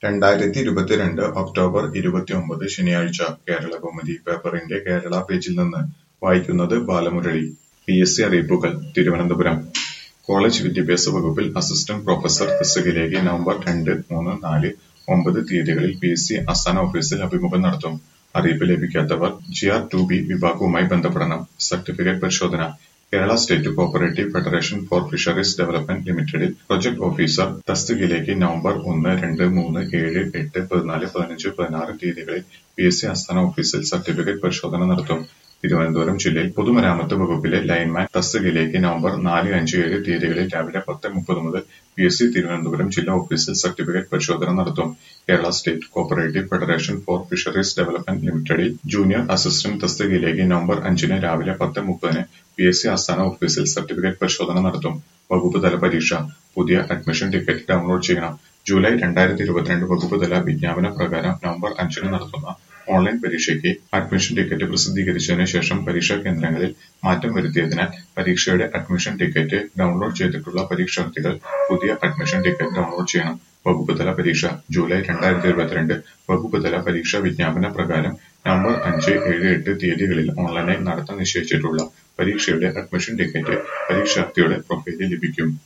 രണ്ടായിരത്തി ഇരുപത്തിരണ്ട് ഒക്ടോബർ ഇരുപത്തിയൊമ്പത് ശനിയാഴ്ച കേരളകൗമുദി പേപ്പറിന്റെ കേരള പേജിൽ നിന്ന് വായിക്കുന്നത് ബാലമുരളി. പി എസ് സി അറിയിപ്പുകൾ തിരുവനന്തപുരം കോളേജ് വിദ്യാഭ്യാസ വകുപ്പിൽ അസിസ്റ്റന്റ് പ്രൊഫസർ തസ്തികയിലേക്ക് നവംബർ രണ്ട്, മൂന്ന്, നാല്, ഒമ്പത് തീയതികളിൽ പി എസ് സി ആസ്ഥാന ഓഫീസിൽ അഭിമുഖം നടത്തും. അറിയിപ്പ് ലഭിക്കാത്തവർ ജി ആർ ടു ബി വിഭാഗവുമായി ബന്ധപ്പെടണം. സർട്ടിഫിക്കറ്റ് പരിശോധന Kerala state cooperative federation for fisheries development ലിമിറ്റഡിൽ പ്രൊജക്ട് ഓഫീസർ തസ്തികയിലേക്ക് നവംബർ ഒന്ന്, രണ്ട്, മൂന്ന്, ഏഴ്, എട്ട്, പതിനാല്, പതിനഞ്ച്, പതിനാറ് തീയതികളിൽ പി എസ് സി ആസ്ഥാന ഓഫീസിൽ സർട്ടിഫിക്കറ്റ് പരിശോധന നടത്തും. തിരുവനന്തപുരം ജില്ലയിൽ പൊതുമരാമത്ത് വകുപ്പിലെ ലൈൻമാൻ തസ്തികയിലേക്ക് നവംബർ നാല്, അഞ്ച്, ഏഴ് തീയതികളിൽ രാവിലെ പത്ത് മുപ്പത് മുതൽ പി എസ് സി തിരുവനന്തപുരം ജില്ലാ ഓഫീസിൽ സർട്ടിഫിക്കറ്റ് പരിശോധന നടത്തും. Kerala state cooperative federation for fisheries development ലിമിറ്റഡിൽ ജൂനിയർ അസിസ്റ്റന്റ് തസ്തികയിലേക്ക് നവംബർ അഞ്ചിന് രാവിലെ പത്ത് മുപ്പതിന് പി എസ് സി ആസ്ഥാന ഓഫീസിൽ സർട്ടിഫിക്കറ്റ് പരിശോധന നടത്തും. വകുപ്പ് തല പരീക്ഷ പുതിയ അഡ്മിഷൻ ടിക്കറ്റ് ഡൗൺലോഡ് ചെയ്യണം. ജൂലൈ രണ്ടായിരത്തി ഇരുപത്തിരണ്ട് വകുപ്പ് തല വിജ്ഞാപന പ്രകാരം നവംബർ അഞ്ചിന് നടത്തുന്ന ഓൺലൈൻ പരീക്ഷയ്ക്ക് അഡ്മിഷൻ ടിക്കറ്റ് പ്രസിദ്ധീകരിച്ചതിനു ശേഷം പരീക്ഷാ കേന്ദ്രങ്ങളിൽ മാറ്റം വരുത്തിയതിനാൽ പരീക്ഷയുടെ അഡ്മിഷൻ ടിക്കറ്റ് ഡൗൺലോഡ് ചെയ്തിട്ടുള്ള പരീക്ഷാർത്ഥികൾ പുതിയ അഡ്മിഷൻ ടിക്കറ്റ് ഡൗൺലോഡ് ചെയ്യണം. വകുപ്പ് തല പരീക്ഷ ജൂലൈ രണ്ടായിരത്തി ഇരുപത്തിരണ്ട് വകുപ്പ് തല പരീക്ഷാ വിജ്ഞാപന പ്രകാരം നവംബർ അഞ്ച്, ഏഴ്, എട്ട് തീയതികളിൽ ഓൺലൈനായി നടത്താൻ നിശ്ചയിച്ചിട്ടുള്ള പരീക്ഷയുടെ അഡ്മിഷൻ ടിക്കറ്റ് പരീക്ഷാർത്ഥിയുടെ പ്രൊഫൈലിൽ ലഭിക്കും.